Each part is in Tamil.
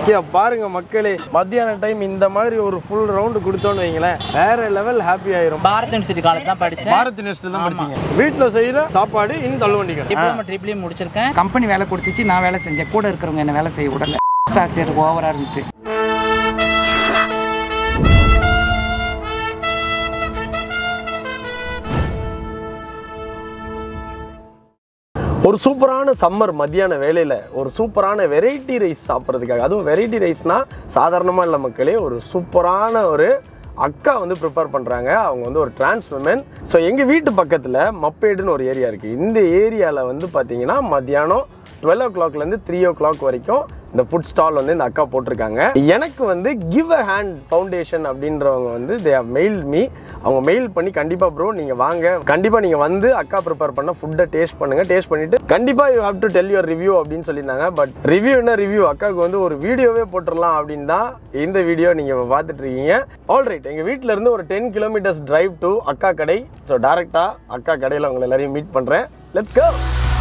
ஐயா, பாருங்க மக்களே மத்தியான டைம் இந்த மாதிரி ஒரு ஃபுல் ரவுண்டு கொடுத்தோன்னு வைங்களேன் வேற லெவல் ஹாப்பி ஆயிரும் பாரத் யூனிவர்சிட்டி காலேஜ் தான் படித்தேன் பாரத் யூனிவர்சிட்டி தான் படிச்சீங்க வீட்டில் செய்யற சாப்பாடு இந்த தள்ளுவண்டி கடை டிப்ளமோ ட்ரிப்ளையும் முடிச்சிருக்கேன் கம்பெனி வேலை கொடுத்துச்சு நான் வேலை செஞ்சேன் கூட இருக்கிறவங்க என்ன வேலை செய்ய விடல ஸ்ட்ரக்சர் ஓவராக இருந்துச்சு ஒரு சூப்பரான சம்மர் மத்தியான வேலையில் ஒரு சூப்பரான வெரைட்டி ரைஸ் சாப்பிட்றதுக்காக அதுவும் வெரைட்டி ரைஸ்னா சாதாரணமாக இல்லை மக்களே ஒரு சூப்பரான ஒரு அக்கா வந்து ப்ரிப்பேர் பண்ணுறாங்க அவங்க வந்து ஒரு டிரான்ஸ் விமன் ஸோ எங்கள் வீட்டு பக்கத்தில் மப்பேடுன்னு ஒரு ஏரியா இருக்குது இந்த ஏரியாவில் வந்து பார்த்தீங்கன்னா மத்தியானம் டுவெல் ஓ கிளாக்லேருந்து த்ரீ ஓ கிளாக் வரைக்கும் இந்த ஃபுட் ஸ்டால் வந்து இந்த அக்கா போட்டிருக்காங்க எனக்கு வந்து கிவ் அ ஹேண்ட் ஃபவுண்டேஷன் அப்படின்றவங்க வந்து தே ஹவ் மெயில் மீ அவங்க மெயில் பண்ணி கண்டிப்பாக ப்ரோ நீங்கள் வாங்க கண்டிப்பாக நீங்கள் வந்து அக்கா ப்ரிப்பேர் பண்ண ஃபுட்டை டேஸ்ட் பண்ணுங்கள் டேஸ்ட் பண்ணிவிட்டு கண்டிப்பாக you have to tell your review அப்படின்னு சொல்லியிருந்தாங்க பட் ரிவ்யூ என்ன ரிவ்யூ அக்காவுக்கு வந்து ஒரு வீடியோவே போட்டுடலாம் அப்படின்னு தான் இந்த வீடியோ நீங்கள் பார்த்துட்டு இருக்கீங்க ஆல்ரைட் எங்கள் வீட்டில் இருந்து ஒரு டென் கிலோமீட்டர்ஸ் டிரைவ் டு அக்கா கடை ஸோ டேரெக்டாக அக்கா கடையில் உங்களை எல்லாரையும் மீட் பண்ணுறேன் லெட்ஸ் கோ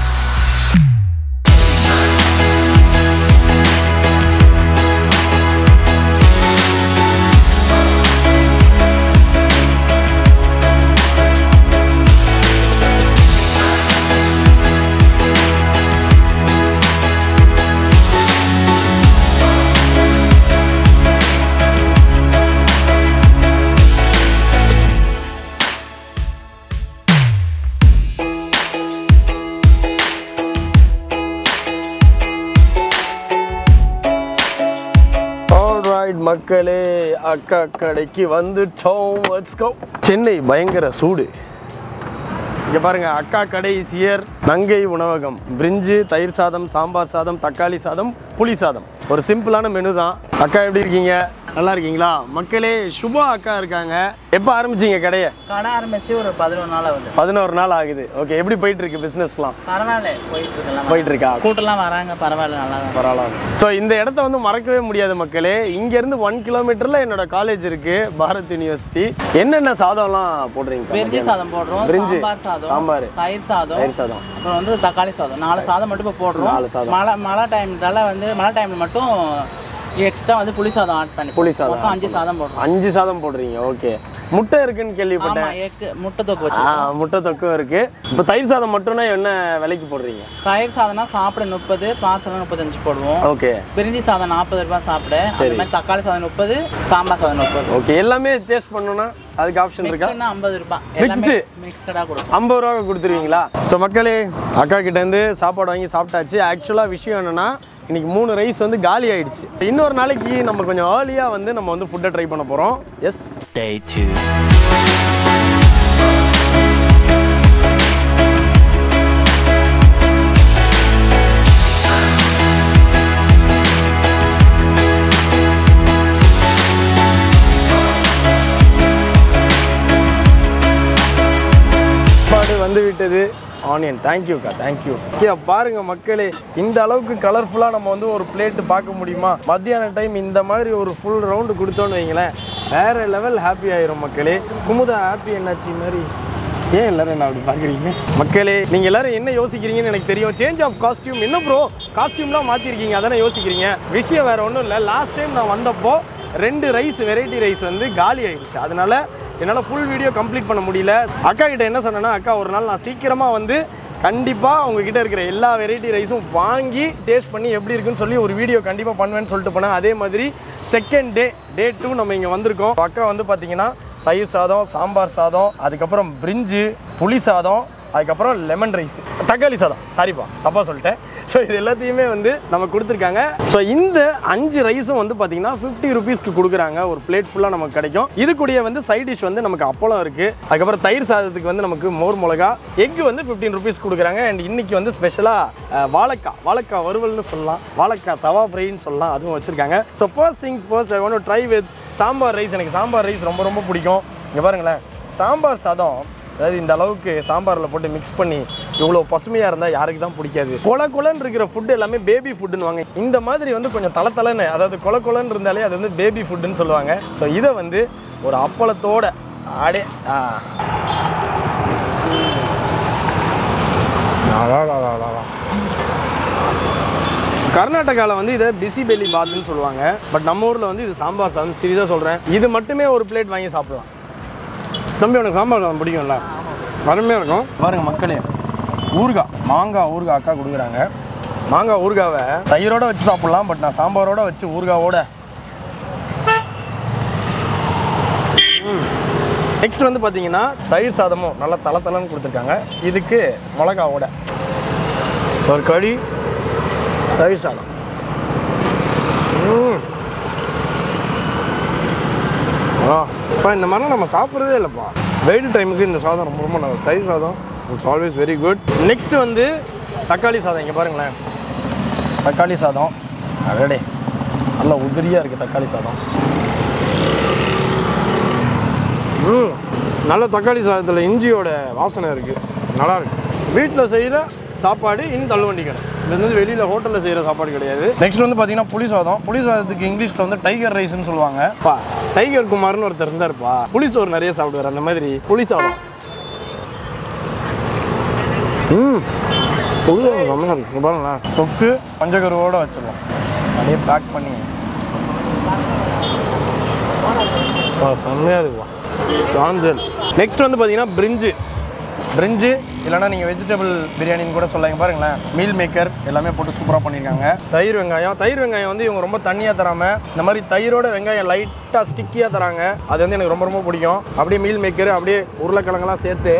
ஆல்ரைட் மக்களே அக்கா கடைக்கு வந்துட்டோம் லெட்ஸ் கோ சென்னை பயங்கர சூடு இங்க பாருங்க அக்கா கடை சியர் நங்கை உணவகம் பிரிஞ்சு தயிர் சாதம் சாம்பார் சாதம் தக்காளி சாதம் புளி சாதம் ஒரு சிம்பிளான மெனு தான் அக்கா எப்படி இருக்கீங்க நல்லா இருக்கீங்களா மக்களே சுபா அக்கா இருக்காங்க எப்போ ஆரம்பிச்சீங்க கடையை கடை ஆரம்பிச்சு ஒரு பதினொரு நாள் ஆகுது பதினோரு நாள் ஆகுது ஓகே எப்படி போயிட்டு இருக்கு பிஸ்னஸ்லாம் பரவாயில்ல போயிட்டு இருக்கலாம் போயிட்டு இருக்கா கூட்டம்லாம் வராங்க பரவாயில்ல நல்லா தான் பரவாயில்ல ஸோ இந்த இடத்த வந்து மறக்கவே முடியாது மக்களே இங்கேருந்து ஒன் கிலோமீட்டரில் என்னோட காலேஜ் இருக்கு பாரத் யூனிவர்சிட்டி என்னென்ன சாதம்லாம் போடுறீங்க பிரிஞ்சி சாதம் போடுறோம் பிரிஞ்சி, சாம்பார் சாதம் சாம்பார். தயிர் சாதம் தயிர் சாதம் அப்புறம் வந்து தக்காளி சாதம் நாலு சாதம் மட்டும் இப்போ போடுறோம் நாலு சாதம். மழை மழை டைம்னால வந்து மழை டைம்ல மட்டும் எக்ஸ்ட்ரா வந்து புளி சாதம் ஆட் பண்ணி புளி சாதம் மொத்தம் அஞ்சு சாதம் போடுறோம் அஞ்சு சாதம் போடுறீங்க ஓகே முட்டை இருக்குன்னு கேள்விப்பட்டேன் ஆமா எக்கு முட்டை தொக்கு வச்சு ஆ முட்டை தொக்கும் இருக்கு இப்போ தயிர் சாதம் மட்டும்னா என்ன விலைக்கு போடுறீங்க தயிர் சாதம்னா சாப்பிட முப்பது பார்சல் முப்பத்தஞ்சு போடுவோம் ஓகே பிரிஞ்சி சாதம் நாற்பது ரூபாய் சாப்பிட அது மாதிரி தக்காளி சாதம் முப்பது சாம்பார் சாதம் முப்பது ஓகே எல்லாமே டேஸ்ட் பண்ணணும்னா அதுக்கு ஆப்ஷன் இருக்கா மிக்ஸ்டுனா ஐம்பது ரூபாய் Mixed? எல்லாமே மிக்சடாக கொடுக்கும் ஐம்பது ரூபா கொடுத்துருவீங்களா ஸோ மக்களே அக்கா கிட்டேருந்து சாப்பாடு வாங்கி சாப்பிட்டாச்சு ஆக்சுவலாக விஷயம் என்னன்னா இன்னைக்கு மூணு ரைஸ் வந்து காலி ஆயிடுச்சு இன்னொரு நாளைக்கு நம்ம கொஞ்சம் ஏர்லியாக வந்து நம்ம வந்து ஃபுட்டை ட்ரை பண்ண போகிறோம் எஸ் Day two. சாப்பாடு வந்து விட்டது ஆனியன் தேங்க்யூக்கா தேங்க்யூ ஓகே பாருங்க மக்களே இந்த அளவுக்கு கலர்ஃபுல்லாக நம்ம வந்து ஒரு பிளேட்டு பார்க்க முடியுமா மத்தியான டைம் இந்த மாதிரி ஒரு ஃபுல் ரவுண்டு கொடுத்தோன்னு வைங்களேன் வேற லெவல் ஹாப்பி ஆயிரும் மக்களே குமுதா ஹாப்பி என்னாச்சு மாதிரி ஏன் எல்லாரும் என்ன அப்படி பார்க்குறீங்க மக்களே நீங்கள் எல்லாரும் என்ன யோசிக்கிறீங்கன்னு எனக்கு தெரியும் சேஞ்ச் ஆஃப் காஸ்டியூம் என்ன ப்ரோ காஸ்டியூம்லாம் மாற்றிருக்கீங்க அதானே யோசிக்கிறீங்க விஷயம் வேற ஒன்றும் இல்லை லாஸ்ட் டைம் நான் வந்தப்போ ரெண்டு ரைஸ் வெரைட்டி ரைஸ் வந்து காலி ஆயிடுச்சு அதனால என்னால் ஃபுல் வீடியோ கம்ப்ளீட் பண்ண முடியல அக்கா கிட்ட என்ன சொன்னேன்னா அக்கா ஒரு நாள் நான் சீக்கிரமாக வந்து கண்டிப்பாக உங்ககிட்ட இருக்கிற எல்லா வெரைட்டி ரைஸும் வாங்கி டேஸ்ட் பண்ணி எப்படி இருக்குன்னு சொல்லி ஒரு வீடியோ கண்டிப்பாக பண்ணுவேன்னு சொல்லிட்டு போனேன் அதே மாதிரி செகண்ட் டே டே டூ நம்ம இங்கே வந்திருக்கோம் அக்கா வந்து பார்த்தீங்கன்னா தயிர் சாதம் சாம்பார் சாதம் அதுக்கப்புறம் பிரிஞ்சு புளி சாதம் அதுக்கப்புறம் லெமன் ரைஸ் தக்காளி சாதம் சாரிப்பா தப்பாக சொல்லிட்டேன் ஸோ இது எல்லாத்தையுமே வந்து நம்ம கொடுத்துருக்காங்க ஸோ இந்த அஞ்சு ரைஸும் வந்து பார்த்தீங்கன்னா ஃபிஃப்டி ருபீஸ்க்கு கொடுக்குறாங்க ஒரு பிளேட் ஃபுல்லாக நமக்கு கிடைக்கும் இது கூடயே வந்து சைட் டிஷ் வந்து நமக்கு அப்பளம் இருக்குது அதுக்கப்புறம் தயிர் சாதத்துக்கு வந்து நமக்கு மோர் மிளகா எக் வந்து ஃபிஃப்டீன் ருபீஸ் கொடுக்குறாங்க அண்ட் இன்னைக்கு வந்து ஸ்பெஷலாக வாழைக்காய் வாழைக்காய் வறுவல்னு சொல்லலாம் வாழைக்காய் தவா ஃப்ரைன்னு சொல்லலாம் அதுவும் வச்சுருக்காங்க so first things first I want try with sambar rice எனக்கு சாம்பார் ரைஸ் ரொம்ப ரொம்ப பிடிக்கும் இங்கே பாருங்களேன் சாம்பார் சாதம் அதாவது இந்த அளவுக்கு சாம்பாரில் போட்டு மிக்ஸ் பண்ணி இவ்வளோ பசுமையாக இருந்தால் யாருக்கு தான் பிடிக்காது கொல கொலன்னு இருக்கிற ஃபுட் எல்லாமே பேபி ஃபுட்டுன்னு வாங்க இந்த மாதிரி வந்து கொஞ்சம் தலை தலைன்னு அதாவது கொல கொலன்னு இருந்தாலே அது வந்து பேபி ஃபுட்டுன்னு சொல்லுவாங்க ஸோ இதை வந்து ஒரு அப்பளத்தோட ஆடே ஆ கர்நாடகாவில் வந்து இதை பிசி பெலி பாத்துன்னு சொல்லுவாங்க பட் நம்ம ஊரில் வந்து இது சாம்பார் சாதம் சீரியஸாக சொல்கிறேன் இது மட்டுமே ஒரு பிளேட் வாங்கி சாப்பிடலாம் தம்பி உனக்கு சாம்பார் சாதம் பிடிக்கும்ல அருமையாக இருக்கும் பாருங்க மக்களே ஊறுகாய் மாங்காய் ஊறுகாய் அக்கா கொடுக்குறாங்க மாங்காய் ஊறுகாவை தயிரோட வச்சு சாப்பிட்லாம் பட் நான் சாம்பாரோட வச்சு ஊறுகாவோட நெக்ஸ்ட் வந்து பார்த்தீங்கன்னா தயிர் சாதமும் நல்லா தலை தலைன்னு கொடுத்துருக்காங்க இதுக்கு மிளகாவோட ஒரு கறி தயிர் சாதம் ம். ஆ இப்போ இந்த மாதிரிலாம் நம்ம சாப்பிட்றதே இல்லைப்பா வெயில் டைமுக்கு இந்த சாதம் ரொம்ப ரொம்ப நல்லது தயிர் சாதம் it's always very good next வந்து தக்காளி சாதம் இங்கே பாருங்களேன் தக்காளி சாதம் அடடே நல்லா உதிரியாக இருக்குது தக்காளி சாதம் ம் நல்ல தக்காளி சாதத்தில் இஞ்சியோட வாசனை இருக்குது நல்லா இருக்கு வீட்டில் செய்கிற சாப்பாடு இன் தள்ளுவண்டி கடை இது வந்து வெளியில் ஹோட்டலில் செய்கிற சாப்பாடு கிடையாது நெக்ஸ்ட் வந்து பார்த்தீங்கன்னா புளி சாதம் புளி சாதத்துக்கு இங்கிலீஷில் வந்து டைகர் ரைஸ்னு சொல்லுவாங்க பா டைகர் குமார்னு ஒருத்தர் இருந்தாருப்பா புளி சோறு நிறைய சாப்பிடுவார் அந்த மாதிரி புளி சாதம் ம் புளி சாதம் செம்மையா இருக்கு இங்க பாருங்களேன் தொக்கு பஞ்சகருவோட வச்சிடலாம் அப்படியே பேக் பண்ணி ஆ, செம்மையா இருக்குப்பா காஞ்சல் நெக்ஸ்ட் வந்து பார்த்தீங்கன்னா பிரிஞ்சு பிரிஞ்சு இல்லைன்னா நீங்கள் வெஜிடபிள் பிரியாணின்னு கூட சொல்லாங்க பாருங்களேன் மீல் மேக்கர் எல்லாமே போட்டு சூப்பராக பண்ணியிருக்காங்க தயிர் வெங்காயம் தயிர் வெங்காயம் வந்து இவங்க ரொம்ப தண்ணியாக தராமல் இந்த மாதிரி தயிரோட வெங்காயம் லைட்டாக ஸ்டிக்கியாக தராங்க அது வந்து எனக்கு ரொம்ப ரொம்ப பிடிக்கும் அப்படியே மீல் மேக்கர் அப்படியே உருளைக்கிழங்கெல்லாம் சேர்த்து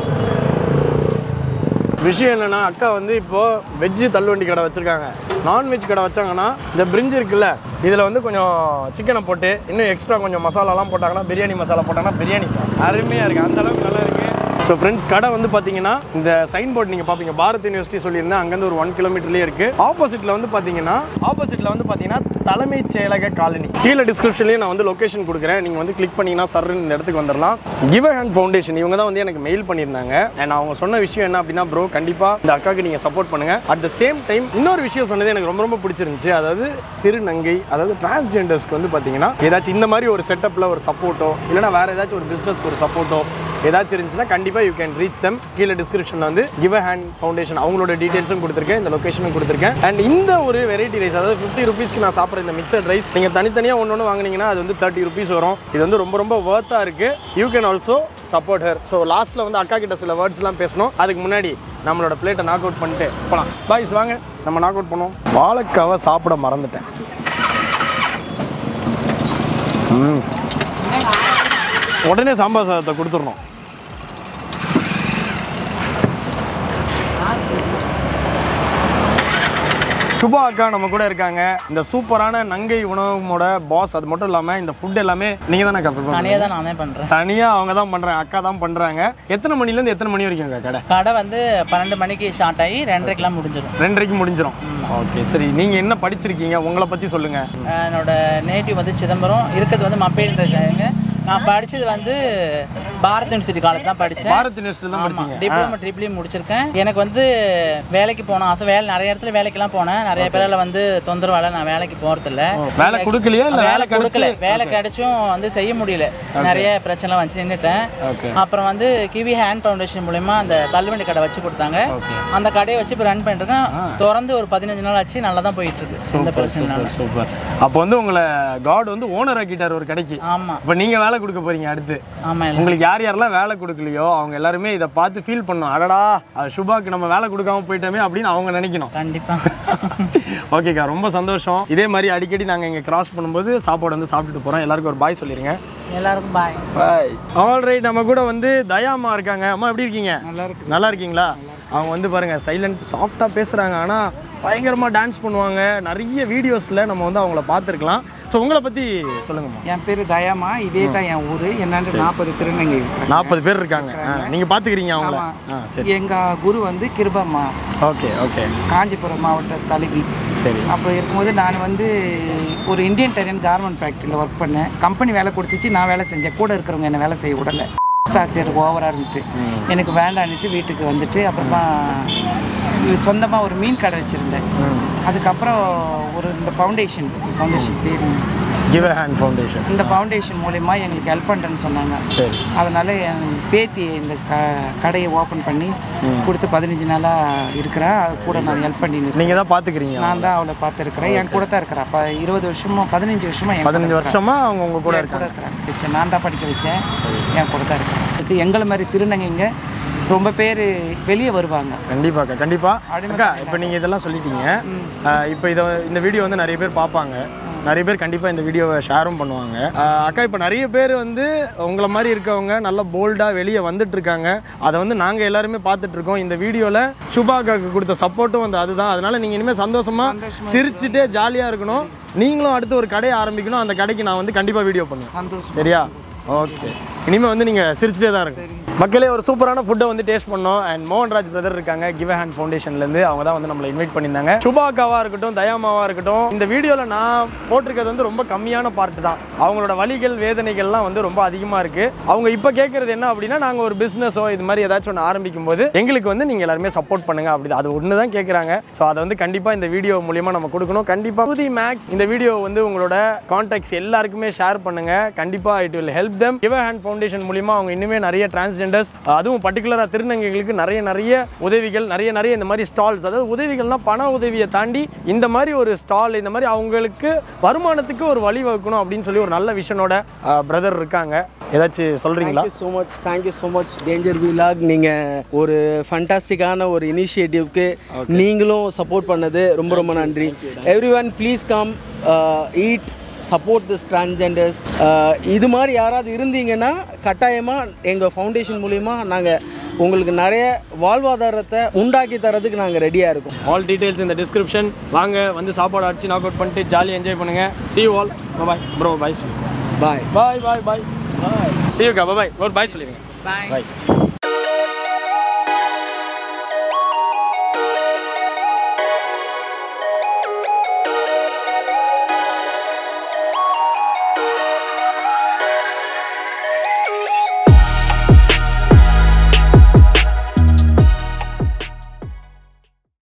விஷயம் என்னன்னா அக்கா வந்து இப்போ வெஜ்ஜு தள்ளுவண்டி கடை வச்சிருக்காங்க நான்வெஜ் கடை வச்சாங்கன்னா இந்த பிரிஞ்சு இருக்குல்ல இதில் வந்து கொஞ்சம் சிக்கனை போட்டு இன்னும் எக்ஸ்ட்ரா கொஞ்சம் மசாலாலாம் போட்டாங்கன்னா பிரியாணி மசாலா போட்டாங்கன்னா பிரியாணி அருமையாக இருக்குது அந்த அளவுக்கு நல்லா இருக்குது ஸோ ஃப்ரெண்ட்ஸ் கடை வந்து பார்த்தீங்கன்னா இந்த சைன் போர்டு நீங்கள் பார்ப்பீங்க பாரத் யூனிவர்சிட்டி சொல்லியிருந்தேன் அங்கேருந்து ஒரு ஒன் கிலோமீட்டர்லேயே இருக்குது ஆப்போசிட்டில் வந்து பார்த்தீங்கன்னா ஆப்போசிட்டில் வந்து பார்த்தீங்கன்னா தலைமைச் செயலக காலனி கீழே டிஸ்கிரிப்ஷன்லேயே நான் வந்து லொக்கேஷன் கொடுக்குறேன் நீங்கள் வந்து கிளிக் பண்ணிங்கன்னா சர்ன்னு இந்த இடத்துக்கு வந்துடலாம் கிவ் ஹேண்ட் ஃபவுண்டேஷன் இவங்க தான் வந்து எனக்கு மெயில் பண்ணியிருந்தாங்க அண்ட் அவங்க சொன்ன விஷயம் என்ன அப்படின்னா ப்ரோ கண்டிப்பாக இந்த அக்காவுக்கு நீங்கள் சப்போர்ட் பண்ணுங்கள் அட் த சேம் டைம் இன்னொரு விஷயம் சொன்னது எனக்கு ரொம்ப ரொம்ப பிடிச்சிருந்துச்சு அதாவது திருநங்கை அதாவது டிரான்ஸ்ஜெண்டர்ஸ்க்கு வந்து பார்த்தீங்கன்னா ஏதாச்சும் இந்த மாதிரி ஒரு செட்டப்பில் ஒரு சப்போர்ட்டோ இல்லைனா வேறு ஏதாச்சும் ஒரு பிஸ்னஸ்க்கு ஒரு சப்போர்ட்டோ ஏதாச்சும் இருந்துச்சுன்னா கண்டிப்பாக யூ கேன் ரீச் தம் கீழே டிஸ்கிரிப்ஷனில் வந்து கிவ் ஹேண்ட் ஃபவுண்டேஷன் அவங்களோட டீட்டெயில்ஸும் கொடுத்துருக்கேன் இந்த லொக்கேஷனும் கொடுத்துருக்கேன் அண்ட் இந்த ஒரு வெரைட்டி ரைஸ் அதாவது ஃபிஃப்டி ருபீஸ்க்கு நான் சாப்பிட்ற இந்த மிக்சட் ரைஸ் நீங்கள் தனித்தனியாக ஒன்று ஒன்று வாங்குனீங்கன்னா அது வந்து தேர்ட்டி ருபீஸ் வரும் இது வந்து ரொம்ப ரொம்ப ஒர்த்தாக இருக்குது you can also support her so லாஸ்ட்டில் வந்து அக்கா கிட்ட சில வேர்ட்ஸ்லாம் பேசணும் அதுக்கு முன்னாடி நம்மளோட பிளேட்டை நாக் அவுட் பண்ணிட்டு போகலாம் பாய்ஸ் வாங்க நம்ம நாக் அவுட் பண்ணுவோம் வாழைக்காவை சாப்பிட மறந்துட்டேன் ம் உடனே சாம்பார் சாதத்தை கொடுத்துடணும் சுபா அக்கா நம்ம கூட இருக்காங்க இந்த சூப்பரான நங்கை உணவகமோட பாஸ் அது மட்டும் இல்லாமல் இந்த ஃபுட் எல்லாமே நீங்கள் தானே அக்கா prepare தனியாக தான் நானே பண்ணுறேன் தனியாக அவங்க தான் பண்ணுறாங்க அக்கா தான் பண்ணுறாங்க எத்தனை மணிலேருந்து எத்தனை மணி வரைக்கும் அக்கா கடை கடை வந்து பன்னெண்டு மணிக்கு ஸ்டார்ட் ஆகி ரெண்டரைக்கெலாம் முடிஞ்சிடும் ரெண்டரைக்கு முடிஞ்சிடும் ஓகே சரி நீங்கள் என்ன படிச்சிருக்கீங்க உங்களை பற்றி சொல்லுங்கள் என்னோட நேட்டிவ் வந்து சிதம்பரம் இருக்கிறது வந்து மப்பேன்ற நான் படிச்சது வந்து பாரத் யூனிவர்சிட்டி காலேஜ் தான் படித்தேன் பாரத் யூனிவர்சிட்டி தான் படிச்சீங்க டிப்ளமோ ட்ரிபிளி முடிச்சிருக்கேன் எனக்கு வந்து வேலைக்கு போன ஆசை வேலை நிறைய இடத்துல வேலைக்கெல்லாம் போனேன் நிறைய பேரால வந்து தொந்தரவால நான் வேலைக்கு போகிறதில்ல வேலை கொடுக்கலையா இல்லை வேலை கொடுக்கல வேலை கிடைச்சும் வந்து செய்ய முடியல நிறைய பிரச்சனை வந்து நின்றுட்டேன் ஓகே அப்புறம் வந்து கிவி ஹேண்ட் ஃபவுண்டேஷன் மூலயமா அந்த தள்ளுவண்டி கடை வச்சு கொடுத்தாங்க ஓகே அந்த கடையை வச்சு இப்போ ரன் பண்ணிருக்கேன் திறந்து ஒரு பதினஞ்சு நாள் ஆச்சு நல்லா தான் போயிட்டு இருக்கு எந்த பிரச்சனை சூப்பர் சூப்பர் அப்போ வந்து உங்களை காட் வந்து ஓனர் ஆக்கிட்டார் ஒரு கடைக்கு ஆமா இப்போ நீங்கள் வேலை கொடுக்க போறீங்க அடுத்து ஆமா இல்லை உங்களுக்கு யார் யாரெல்லாம் வேலை கொடுக்கலையோ அவங்க எல்லாருமே இதை பார்த்து ஃபீல் பண்ணும் அடடா அது சுபாக்கு நம்ம வேலை கொடுக்காம போயிட்டோமே அப்படின்னு அவங்க நினைக்கணும் கண்டிப்பா ஓகேக்கா ரொம்ப சந்தோஷம் இதே மாதிரி அடிக்கடி நாங்கள் இங்கே கிராஸ் பண்ணும்போது சாப்பாடு வந்து சாப்பிட்டுட்டு போகிறோம் எல்லாருக்கும் ஒரு பாய் சொல்லிடுங்க எல்லாருக்கும் பாய் பாய் ஆல்ரைட் நம்ம கூட வந்து தயாமா இருக்காங்க அம்மா எப்படி இருக்கீங்க நல்லா இருக்கு நல்லா இருக்கீங்களா அவங்க வந்து பாருங்க சைலண்ட் சாஃப்டாக பேசுகிறாங்க ஆனால் பயங்கரமாக டான்ஸ் பண்ணுவாங்க நிறைய வீடியோஸில் நம்ம வந்து அவங்கள பார்த்துருக்கலாம் ஸோ உங்களை பற்றி சொல்லுங்கம்மா என் பேர் தயாமா இதே தான் என் ஊர் என்னாண்டு நாற்பது திருநங்கை இருக்கிறாங்க நாற்பது பேர் இருக்காங்க நீங்கள் பார்த்துக்கிறீங்க அவங்கள ஆ சரி எங்க குரு வந்து கிருபம்மா ஓகே ஓகே காஞ்சிபுரம் மாவட்ட தலைவி சரி அப்போ இருக்கும்போது நான் வந்து ஒரு இந்தியன் டெரியன் கார்மெண்ட் ஃபேக்ட்ரியில் ஒர்க் பண்ணேன் கம்பெனி வேலை கொடுத்துச்சு நான் வேலை செஞ்சேன் கூட இருக்கிறவங்க என்ன வேலை செய்ய விடல ஸ்டார்ச்சர் ஓவராக இருந்துட்டு எனக்கு வேண்டான்னுட்டு வீட்டுக்கு வந்துட்டு அப்புறமா சொந்தமாக ஒரு மீன் கடை வச்சுருந்தேன் அதுக்கப்புறம் ஒரு இந்த ஃபவுண்டேஷன் ஃபவுண்டேஷன் பேர் இருந்துச்சு கிவ் ஹேண்ட் ஃபவுண்டேஷன் இந்த ஃபவுண்டேஷன் மூலயமா எங்களுக்கு ஹெல்ப் பண்ணுறேன்னு சொன்னாங்க சரி அதனால என் பேத்தி இந்த க கடையை ஓப்பன் பண்ணி கொடுத்து பதினஞ்சு நாளாக இருக்கிறா அது கூட நான் ஹெல்ப் பண்ணி நீங்கள் தான் பார்த்துக்கிறீங்க நான் தான் அவளை பார்த்துருக்குறேன் என் கூட தான் இருக்கிறா அப்போ இருபது வருஷமா பதினஞ்சு வருஷமா என் கூட பதினஞ்சு வருஷமா அவங்க உங்க கூட என் கூட இருக்கிறாங்க வச்சேன் நான் தான் படிக்க வச்சேன் என் கூட தான் இருக்கிறேன் இதுக்கு எங்களை மாதிரி திருநங்கைங்க ரொம்ப பேர் வெளியே வருவாங்க கண்டிப்பாக்கா கண்டிப்பா அக்கா இப்போ நீங்கள் இதெல்லாம் சொல்லிட்டீங்க ஆஹ் இப்போ இதை இந்த வீடியோ வந்து நிறைய பேர் பார்ப்பாங்க நிறைய பேர் கண்டிப்பாக இந்த வீடியோவை ஷேரும் பண்ணுவாங்க ஆஹ் அக்கா இப்போ நிறைய பேர் வந்து உங்களை மாதிரி இருக்கவங்க நல்ல போல்டாக வெளியே வந்துட்டு இருக்காங்க அதை வந்து நாங்கள் எல்லாருமே பார்த்துட்டு இருக்கோம் இந்த வீடியோவில் சுபா அக்காவுக்கு கொடுத்த சப்போர்ட்டும் வந்து அதுதான் அதனால நீங்கள் இனிமேல் சந்தோஷமா சிரிச்சுட்டே ஜாலியாக இருக்கணும் நீங்களும் அடுத்து ஒரு கடையை ஆரம்பிக்கணும் அந்த கடைக்கு நான் வந்து கண்டிப்பாக வீடியோ பண்ணுவேன் சந்தோஷம் சரியா ஓகே இனிமேல் வந்து நீங்கள் சிரிச்சிட்டே தான் இருக்கு மக்களே ஒரு சூப்பரான ஃபுட்டை வந்து டேஸ்ட் பண்ணோம் அண்ட் மோகன்ராஜ் பிரதர் இருக்காங்க கிவ் ஹேண்ட் ஃபவுண்டேஷன்லேருந்து அவங்க தான் வந்து நம்மளை இன்வைட் பண்ணியிருந்தாங்க சுபாக்காவா இருக்கட்டும் தயாமாவா இருக்கட்டும் இந்த வீடியோவில் நான் போட்டிருக்கிறது வந்து ரொம்ப கம்மியான பார்ட் தான் அவங்களோட வலிகள் வேதனைகள்லாம் வந்து ரொம்ப அதிகமாக இருக்குது அவங்க இப்போ கேட்குறது என்ன அப்படின்னா நாங்கள் ஒரு பிஸ்னஸோ இது மாதிரி ஏதாச்சும் ஒன்று ஆரம்பிக்கும் போது எங்களுக்கு வந்து நீங்கள் எல்லாருமே சப்போர்ட் பண்ணுங்க அப்படி அது ஒன்று தான் கேட்குறாங்க ஸோ அதை வந்து கண்டிப்பாக இந்த வீடியோ மூலியமாக நம்ம கொடுக்கணும் கண்டிப்பாக புதி மேக்ஸ் இந்த வீடியோ வந்து உங்களோட கான்டாக்ட்ஸ் எல்லாருக்குமே ஷேர் பண்ணுங்க கண்டிப்பாக it will help them give hand foundation மூலியமா அவங்க இன்னுமே நிறைய டிரான்ஸ்ஜெண்டர்ஸ் அதுவும் பர்டிகுலராக திருநங்கைகளுக்கு நிறைய நிறைய உதவிகள் நிறைய நிறைய இந்த மாதிரி ஸ்டால்ஸ் அதாவது உதவிகள்னா பண உதவியை தாண்டி இந்த மாதிரி ஒரு ஸ்டால் இந்த மாதிரி அவங்களுக்கு வருமானத்துக்கு ஒரு வழி வகுக்கணும் அப்படின்னு சொல்லி ஒரு நல்ல விஷனோட பிரதர் இருக்காங்க ஏதாச்சும் சொல்றீங்களா thank you so much thank you so much danger vlog நீங்கள் ஒரு ஃபண்டாஸ்டிக்கான ஒரு இனிஷியேட்டிவ்க்கு நீங்களும் சப்போர்ட் பண்ணது ரொம்ப ரொம்ப நன்றி everyone please come eat support this transgenders இது மாதிரி யாராவது இருந்தீங்கன்னா கட்டாயமாக எங்கள் ஃபவுண்டேஷன் மூலிமா நாங்கள் உங்களுக்கு நிறைய வாழ்வாதாரத்தை உண்டாக்கி தரதுக்கு நாங்கள் ரெடியாக இருக்கோம் ஆல் டீடைல்ஸ் இந்த டிஸ்கிரிப்ஷன் வாங்க வந்து சாப்பாடு அடிச்சு நாக் அவுட் பண்ணிட்டு ஜாலியாக என்ஜாய் பண்ணுங்க see you all bye bro bye bye bye bye bye bye see you கா பாய் ஒரு பாய் சொல்லிடுங்க பாய் பாய்